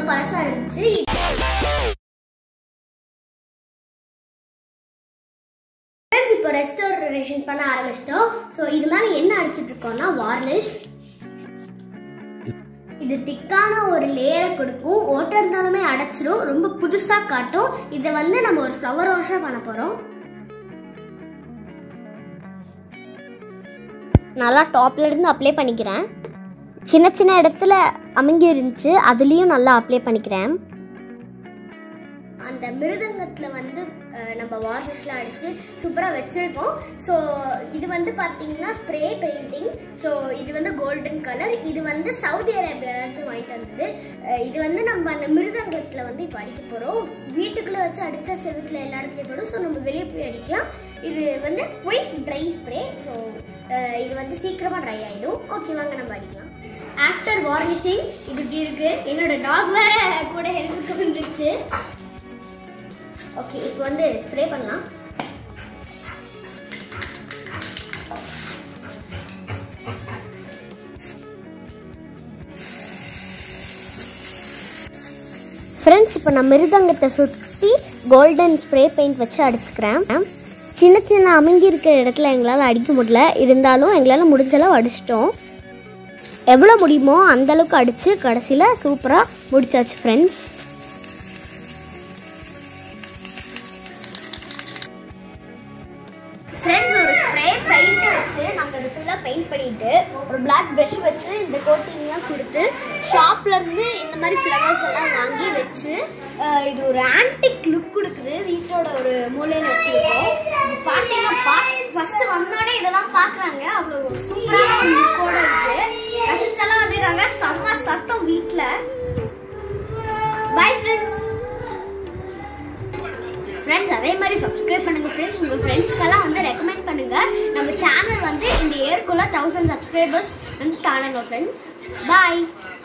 பழசா இருந்துச்சு Friends, இப்போ ரெஸ்டோரேஷன் பண்ண ஆரம்பிச்சிட்டோம் ஸோ இது மேலே என்ன அடிச்சிட்டு இருக்கோம்னா வார்னிஷ் இது திக்கான ஒரு லேயரை கொடுக்கும் ஓட்டை இருந்தாலுமே அடைச்சிரும் ரொம்ப புதுசா காட்டும் இதை வந்து நம்ம ஒரு ஃப்ளவர் வாஷா பண்ண போறோம் நல்லா டாப்ல இருந்து அப்ளை பண்ணிக்கிறேன் சின்ன சின்ன இடத்துல அமுங்கி இருந்துச்சு அதுலேயும் நல்லா அப்ளை பண்ணிக்கிறேன் அந்த மிருதங்கத்தில் வந்து அஹ், நம்ம வார்னிஷ்லாம் அடித்து சூப்பராக வச்சுருக்கோம் ஸோ இது வந்து பார்த்தீங்கன்னா ஸ்ப்ரே பெயிண்டிங் ஸோ இது வந்து கோல்டன் கலர் இது வந்து சவுதி அரேபியாவிலேருந்து வாங்கிட்டு வந்தது அஹ், இது வந்து நம்ம அந்த மிருதங்கத்தில் வந்து இப்போ அடிக்க போகிறோம் வீட்டுக்குள்ளே வச்சு அடித்தா செவத்தில் எல்லா இடத்துலையும் போடும் ஸோ நம்ம வெளியே போய் அடிக்கலாம் இது வந்து குயிக் ட்ரை ஸ்ப்ரே ஸோ இது வந்து சீக்கிரமாக ட்ரை ஆகிடும் ஓகே வாங்க நம்ம அடிக்கலாம் ஆஃப்டர் வார்னிஷிங் இது இப்படி இருக்கு என்னோட டாக் வேற கூட ஹெல்ப்புக்கு வந்துருச்சு ஓகே இப்போ வந்து ஸ்ப்ரே பண்ணலாம் ஃப்ரெண்ட்ஸ் இப்போ நான் மிருதங்கத்தை சுற்றி கோல்டன் ஸ்ப்ரே பெயிண்ட் வச்சு அடிச்சுக்கிறேன் சின்ன சின்ன அமுங்கி இருக்கிற இடத்துல எங்களால் அடிக்க முடியல இருந்தாலும் எங்களால் முடிஞ்ச அளவு அடிச்சிட்டோம் எவ்வளோ முடியுமோ அந்த அளவுக்கு அடித்து கடைசியில் சூப்பராக முடிச்சாச்சு ஃப்ரெண்ட்ஸ் ஃப்ரெண்ட்ஸ் ஒரு ஸ்ப்ரே பெயிண்ட் வச்சு நாங்கள் அது ஃபுல்லாக பெயிண்ட் பண்ணிட்டு ஒரு பிளாக் ப்ரஷ் வச்சு இந்த கோட்டிங்லாம் கொடுத்து ஷாப்ல இருந்து இந்த மாதிரி ஃப்ளவர்ஸ் எல்லாம் வாங்கி வச்சு அஹ், இது ஒரு ஆன்டிக் லுக் கொடுக்குது வீட்டோட ஒரு மூலையில் வச்சுருக்கோம் இது பார்த்தீங்கன்னா பா ஃபர்ஸ்ட் வந்தோடனே இதெல்லாம் பார்க்குறாங்க அவ்வளோ ஒரு சூப்பரான ஒரு லுக்கோட இருக்கு கசின்ஸ் எல்லாம் வந்திருக்காங்க செம்ம சத்தம் வீட்டில் பை ஃப்ரெண்ட்ஸ் ஃப்ரெண்ட்ஸ் அதே மாதிரி சப்ஸ்கிரைப் பண்ணுங்க ஃப்ரெண்ட்ஸ் உங்க ஃப்ரெண்ட்ஸ்க்கெல்லாம் வந்து ரெக்கமெண்ட் பண்ணுங்க நம்ம சேனல் வந்து இந்த இயர்க்குள்ள தௌசண்ட் சப்ஸ்கிரைபர்ஸ் வந்து தானுங்க ஃப்ரெண்ட்ஸ் பாய்